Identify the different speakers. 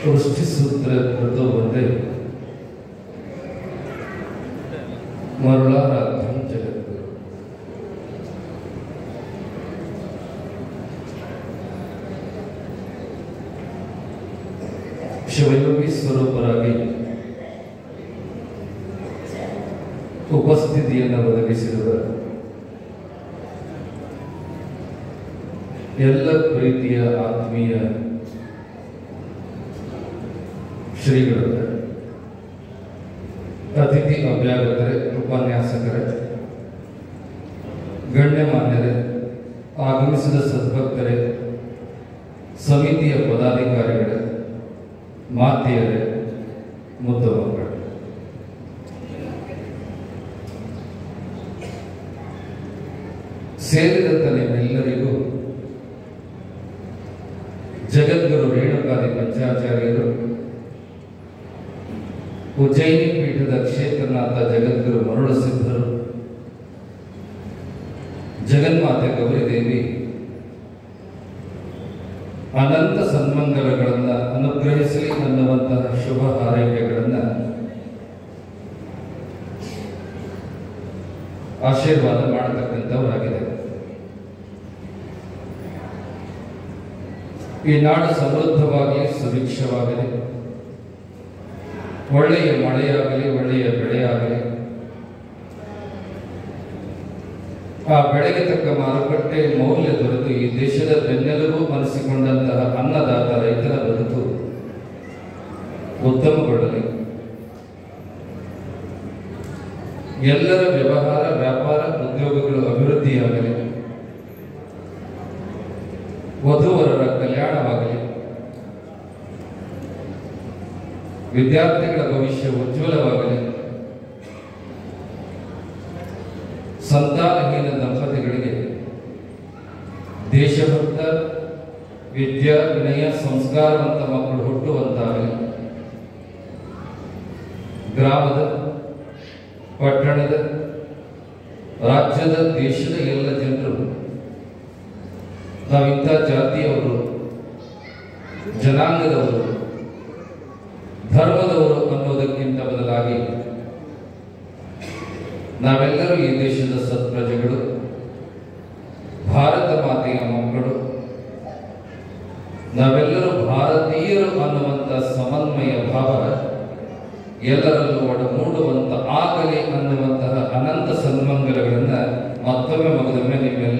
Speaker 1: ಸೃಷ್ಟಿಸೂತ್ರ ಕೃತೋ ಬಂದೆ ಮರುಳಾರಾಧ್ಯಂ ಜಗದ್ಗುರು ಶಿವಯೋಗಿ ಸ್ವರೂಪರಾಗಿ ಉಪಸ್ಥಿತಿಯನ್ನು ಒದಗಿಸಿರುವ ಎಲ್ಲ ಪ್ರೀತಿಯ ಆತ್ಮೀಯ ಶ್ರೀಗಳೇ ಅತಿಥಿ ಅಭ್ಯಾಗತರೆ ಉಪನ್ಯಾಸಕರೇ ಗಣ್ಯಮಾನ್ಯರೇ ಆಗಮಿಸಿದ ಸದ್ಭಕ್ತರೇ ಸಮಿತಿಯ ಪದಾಧಿಕಾರಿಗಳೇ ಮಾತೆಯರೇ ಮುದ್ದು ಮಕ್ಕಳು ಸೇರಿದಂತ ನಿಮ್ಮೆಲ್ಲರಿಗೂ ಜಗದ್ಗುರು ರೇಣುಕಾದಿ ಪಂಚಾಚಾರ್ಯರು ಉಜ್ಜಯಿನಿ ಪೀಠದ ಕ್ಷೇತ್ರನಾಥ ಜಗದ್ಗುರು ಮರುಳ ಸಿದ್ಧರು ಜಗನ್ಮಾತೆ ಗೌರಿದೇವಿ ಅನಂತ ಸನ್ಮಂಗಲಗಳನ್ನು ಅನುಗ್ರಹಿಸಲಿ ಅನ್ನುವಂತಹ ಶುಭ ಹಾರೈಕೆಗಳನ್ನು ಆಶೀರ್ವಾದ ಮಾಡತಕ್ಕಂಥವರಾಗಿದೆ ಈ ನಾಡು ಸಮೃದ್ಧವಾಗಿ ಸುಭಿಕ್ಷವಾಗಲಿ ಒಳ್ಳೆಯ ಮಳೆಯಾಗಲಿ ಒಳ್ಳೆಯ ಬೆಳೆಯಾಗಲಿ ಆ ಬೆಳೆಗೆ ತಕ್ಕ ಮಾರುಕಟ್ಟೆ ಮೌಲ್ಯ ದೊರೆತು ಈ ದೇಶದ ಬೆನ್ನೆಲುಬು ಅನಿಸಿಕೊಂಡಂತಹ ಅನ್ನದಾತ ರೈತರ ಬದುಕು ಉತ್ತಮಗೊಳ್ಳಲಿ ಎಲ್ಲರ ವ್ಯವಹಾರ ವ್ಯಾಪಾರ ಉದ್ಯೋಗಗಳು ಅಭಿವೃದ್ಧಿಯಾಗಲಿ ವಧುವರರ ಕಲ್ಯಾಣವಾಗಲಿ ವಿದ್ಯಾರ್ಥಿಗಳ ಭವಿಷ್ಯ ಉಜ್ವಲವಾಗಲಿ ಸಂತಾನಹೀನ ದಂಪತಿಗಳಿಗೆ ದೇಶಭಕ್ತ ವಿದ್ಯಾ ವಿನಯ ಸಂಸ್ಕಾರವಂತ ಮಕ್ಕಳು ಹುಟ್ಟುವಂತಾಗಲಿ ಗ್ರಾಮದ ಪಟ್ಟಣದ ರಾಜ್ಯದ ದೇಶದ ಎಲ್ಲ ಜನರು ನಾವಿಂಥ ಜಾತಿಯವರು ಜನಾಂಗದವರು ಧರ್ಮದವರು ಅನ್ನೋದಕ್ಕಿಂತ ಬದಲಾಗಿ ನಾವೆಲ್ಲರೂ ಈ ದೇಶದ ಸತ್ಪ್ರಜೆಗಳು ಭಾರತ ಮಾತೆಯ ಮಕ್ಕಳು ನಾವೆಲ್ಲರೂ ಭಾರತೀಯರು ಅನ್ನುವಂಥ ಸಮನ್ವಯ ಭಾವ ಎಲ್ಲರಲ್ಲೂ ಒಡಮೂಡುವಂತ ಆಗಲಿ ಅನ್ನುವಂತಹ ಅನಂತ ಸನ್ಮಂಗಲಗಳನ್ನ ಮತ್ತೊಮ್ಮೆ ಮಗದೊಮ್ಮೆ ನಿಮ್ಮೆಲ್ಲ